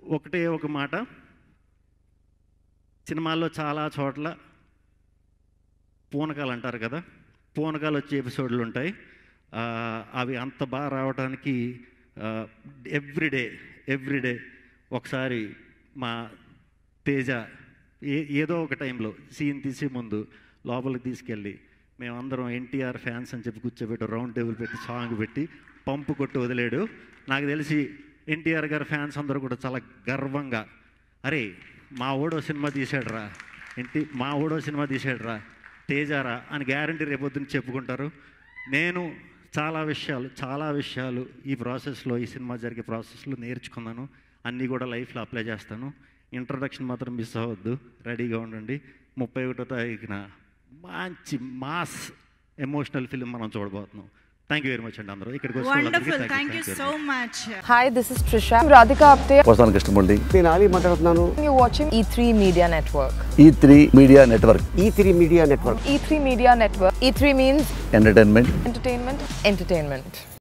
ఒకటే ఒక మాట సినిమాల్లో చాలా చోట్ల పూనకాలు అంటారు కదా పూనకాలు వచ్చే ఎపిసోడ్లు ఉంటాయి ఆ, అవి అంత బాగా రావడానికి ఎవ్రీడే ఎవ్రీడే ఒకసారి మా తేజ ఏ ఏదో ఒక టైంలో సీన్ తీసే ముందు లోపలికి తీసుకెళ్ళి మేమందరం ఎన్టీఆర్ ఫ్యాన్స్ అని చెప్పి కూర్చోబెట్టి రౌండ్ టేబుల్ పెట్టి సాంగ్ పెట్టి పంపు కొట్టి వదిలేడు నాకు తెలిసి ఎన్టీఆర్ గారి ఫ్యాన్స్ అందరూ కూడా చాలా గర్వంగా అరే మా ఓడో సినిమా తీసాడురా ఎన్టీ మా ఓడో సినిమా తీసాడురా తేజారా అని గ్యారంటీ రేపొద్దున చెప్పుకుంటారు నేను చాలా విషయాలు చాలా విషయాలు ఈ ప్రాసెస్లో ఈ సినిమా జరిగే ప్రాసెస్లో నేర్చుకున్నాను అన్నీ కూడా లైఫ్లో అప్లై చేస్తాను ఇంట్రడక్షన్ మాత్రం మిస్ అవ్వద్దు రెడీగా ఉండండి ముప్పై ఒకటో తారీఖున మంచి మాస్ ఎమోషనల్ ఫిలిం మనం చూడబోతున్నాం థ్యాంక్ యూ వెరీ మచ్ అండి అందరూ ఇక్కడికి వచ్చిన వాళ్ళందరికీ wonderful thank you, thank you thank you very so much. Much Hi, this is Trisha. I'm Radhika Apte. వస్తాను కృష్ణమూర్తి నేను ఆలీ మాట్లాడుతున్నాను You're watching E3 Media Network. E three media network E three media network E3 Media Network. E3 means entertainment entertainment, entertainment.